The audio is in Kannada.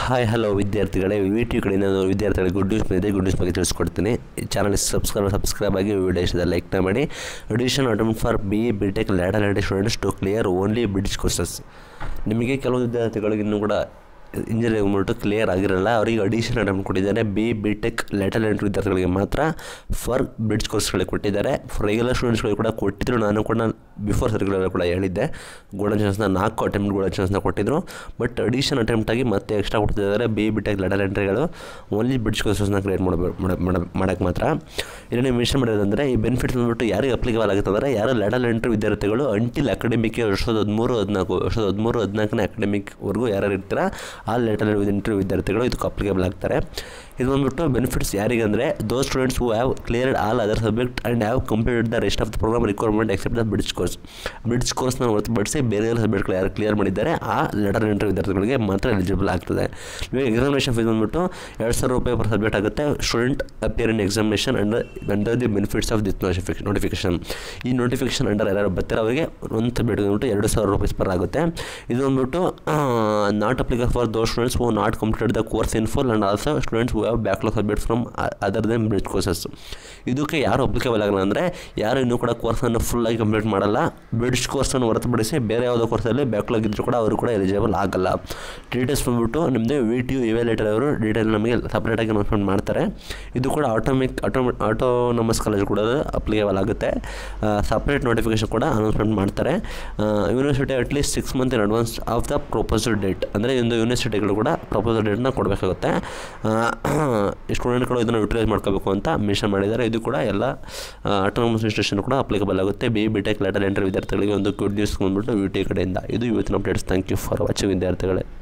ಹಾಯ್ ಹಲೋ ವಿದ್ಯಾರ್ಥಿಗಳೇ ವಿ ಟಿ ಕಡೆಯಿಂದ ನಾನು ವಿದ್ಯಾರ್ಥಿಗಳಿಗೆ ಗುಡ್ ನ್ಯೂಸ್ ಬಂದಿದೆ ಗುಡ್ ನ್ಯೂಸ್ ಬಗ್ಗೆ ತಿಳಿಸ್ಕೊಡ್ತೀನಿ ಚಾನಲ್ ಸಬ್ಸ್ಕ್ರೈಬ್ ಸಬ್ಸ್ಕ್ರೈಬ್ ಆಗಿ ವಿಡಿಯೋ ಇಷ್ಟದ ಲೈಕ್ನ ಮಾಡಿ addition attempt for B B tech lateral and students to clear only bridge courses ನಿಮಗೆ ಕೆಲವು ವಿದ್ಯಾರ್ಥಿಗಳಿಗೆ ಇನ್ನೂ ಕೂಡ ಇಂಜಿನಿಯರಿಂಗ್ ಬಂದ್ಬಿಟ್ಟು ಕ್ಲಿಯರ್ ಆಗಿರಲ್ಲ ಅವರಿಗೆ ಅಡಿಷನ್ ಅಟೆಂಪ್ಟ್ ಕೊಟ್ಟಿದ್ದಾರೆ B B tech lateral entry ವಿದ್ಯಾರ್ಥಿಗಳಿಗೆ ಮಾತ್ರ ಫಾರ್ ಬ್ರಿಡ್ಜ್ ಕೋರ್ಸ್ಗಳಿಗೆ ಕೊಟ್ಟಿದ್ದಾರೆ ಫಾರ್ ರೆಗ್ಯುಲರ್ ಸ್ಟೂಡೆಂಟ್ಸ್ಗಳಿಗೆ ಕೂಡ ಕೊಟ್ಟಿದ್ರು ನಾನು ಕೂಡ ಬಿಫೋರ್ ಸರ್ಕ್ಯುಲರ್ ಕೂಡ ಹೇಳಿದ್ದೆ ಗೋಲ್ಡನ್ ಚಾನ್ಸ್ನ ನಾಲ್ಕು ಅಟೆಂಪ್ಟ್ ಗೋಲ್ಡನ್ ಚಾನ್ಸ್ನ ಕೊಟ್ಟಿದ್ರು ಬಟ್ ಅಡಿಷನ್ ಅಟೆಂಪ್ಟ್ ಆಗಿ ಮತ್ತೆ ಎಕ್ಸ್ಟ್ರಾ ಕೊಡ್ತಿದ್ದಾರೆ ಬಿ ಬಿ ಟೆಕ್ ಲೆಟರ್ ಎಂಟ್ರಿಗಳು ಓನ್ಲಿ ಬ್ರಿಡ್ಜ್ ಕೋರ್ಸಸ್ನ ಕ್ರಿಯೇಟ್ ಮಾಡಬೇಕು ಮಾಡೋಕ್ಕೆ ಮಾತ್ರ ಇಲ್ಲಿ ನೀವು ಮೆನ್ಷನ್ ಮಾಡಿರೋದಂದರೆ ಈ ಬೆನಿಫಿಟ್ಸ್ ಬಂದ್ಬಿಟ್ಟು ಯಾರಿಗೆ ಅಪ್ಲಿಕೇಬಲ್ ಆಗುತ್ತೆ ಅಂದರೆ ಯಾರು ಲೆಟರ್ ಎಂಟ್ರಿ ವಿದ್ಯಾರ್ಥಿಗಳು ಅಂಟಿಲ್ ಅಕಾಡೆಮಿಕ್ ಎರಡು ಸಾವಿರದ ಹದಿಮೂರು ಹದಿನಾಲ್ಕು ಎರಡು ಸಾವಿರದ ಹದಿಮೂರು ಹದಿನಾಲ್ಕನೇ ಅಕಾಡೆಮಿಕ್ವರೆಗೂ ಯಾರು ಇರ್ತೀರ ಆ ಲೆಟರ್ ಎಂಟ್ರಿ ವಿದ್ಯಾರ್ಥಿಗಳು ಇದಕ್ಕೆ ಅಪ್ಲಿಕೇಬಲ್ ಆಗ್ತಾರೆ ಇದು ಬಂದ್ಬಿಟ್ಟು ಬೆನಿಫಿಟ್ಸ್ ಯಾರಿಗೆ ಅಂದರೆ those students who have cleared all other subject and have completed the rest of the programme requirement except the bridge course bridge ಕೋರ್ಸ್ನ ಹೊರತುಪಡಿಸಿ ಬೇರೆ ಬೇರೆ ಸಬ್ಜೆಕ್ಟ್ಗಳು ಯಾರು ಕ್ಲಿಯರ್ ಮಾಡಿದ್ದಾರೆ ಆ ಲೆಟರ್ ಎಂಟ್ರಿ ವಿದ್ಯಾರ್ಥಿಗಳಿಗೆ ಮಾತ್ರ ಎಲಿಜಿಬಲ್ ಆಗ್ತದೆ ಇವಾಗ ಎಕ್ಸಾಮಿನೇಷನ್ ಫೀಸ್ ಬಂದ್ಬಿಟ್ಟು ಎರಡು ಸಾವಿರ ರೂಪಾಯಿ ಪರ್ ಸಬ್ಜೆಕ್ಟ್ ಆಗುತ್ತೆ student appear in examination under under the benefits of this notification ಈ ನೋಟಿಫಿಕೇಶನ್ ಅಂಡರ್ ಯಾರು ಬರ್ತಾರೆ ಅವರಿಗೆ ಒಂದು ಸಬ್ಜೆಕ್ಟ್ ಬಂದ್ಬಿಟ್ಟು ಎರಡು ಸಾವಿರ ರೂಪಾಯಿ ಪರ್ ಆಗುತ್ತೆ ಇದು ಬಂದ್ಬಿಟ್ಟು not applicable for those students who not completed the course in full and also students who have backlog subject from other than bridge courses ಇದಕ್ಕೆ ಯಾರು ಅಪ್ಲಿಕೇಬಲ್ ಆಗಲ್ಲ ಅಂದರೆ ಯಾರು ಇನ್ನೂ ಕೂಡ ಕೋರ್ಸನ್ನು ಫುಲ್ಲಾಗಿ ಕಂಪ್ಲೀಟ್ ಮಾಡಲ್ಲ ಬ್ರಿಡ್ಜ್ ಕೋರ್ಸನ್ನು ಹೊರತುಪಡಿಸಿ ಬೇರೆ ಯಾವುದೋ ಕೋರ್ಸಲ್ಲಿ ಬ್ಯಾಕ್ಲಾಗ್ ಇದ್ದರೂ ಕೂಡ ಅವರು ಕೂಡ ಎಲಿಜಿಬಲ್ ಆಗಲ್ಲ ಡೀಟೇಲ್ಸ್ ಬಂದ್ಬಿಟ್ಟು ನಿಮ್ಮದು ವಿ ಟಿ ಯು ಇವ್ಯಾಲೇಟರ್ ಅವರು ಡೀಟೇಲ್ ನಮಗೆ ಸಪ್ರೇಟಾಗಿ ಅನೌನ್ಸ್ಮೆಂಟ್ ಮಾಡ್ತಾರೆ ಇದು ಕೂಡ ಆಟೋಮಿಕ್ ಆಟೋಮಿ ಆಟೋನಮಸ್ ಕಾಲೇಜ್ ಕೂಡ ಅಪ್ಲಿಕೇಬಲ್ ಆಗುತ್ತೆ ಸಪ್ರೇಟ್ ನೋಟಿಫಿಕೇಶನ್ ಕೂಡ ಅನೌನ್ಸ್ಮೆಂಟ್ ಮಾಡ್ತಾರೆ university at least six month in advance of the proposal date ಅಂದರೆ ಒಂದು ಯೂನಿವರ್ಸಿಟಿಗಳು ಕೂಡ ಪ್ರಪೋಸಲ್ ಡೇಟ್ನ ಕೊಡಬೇಕಾಗುತ್ತೆ ಸ್ಟೂಡೆಂಟ್ಗಳು ಇದನ್ನು ಯುಟಿಲೈಸ್ ಮಾಡ್ಕೋಬೇಕು ಅಂತ ಮೆನ್ಷನ್ ಮಾಡಿದ್ದಾರೆ ಇದು ಕೂಡ ಎಲ್ಲ ಆಟೋನಮಸ್ ಇನ್ಸ್ಟಿಟ್ಯೂಷನ್ ಕೂಡ ಅಪ್ಲಿಕಬಲ್ ಆಗುತ್ತೆ B B tech lateral entry ವಿದ್ಯಾರ್ಥಿಗಳಿಗೆ ಒಂದು ಗುಡ್ ನ್ಯೂಸ್ ಬಂದ್ಬಿಟ್ಟು ಯು ಟಿ ಕಡೆಯಿಂದ ಇದು ಇವತ್ತಿನ updates thank you for watching ವಿದ್ಯಾರ್ಥಿಗಳೇ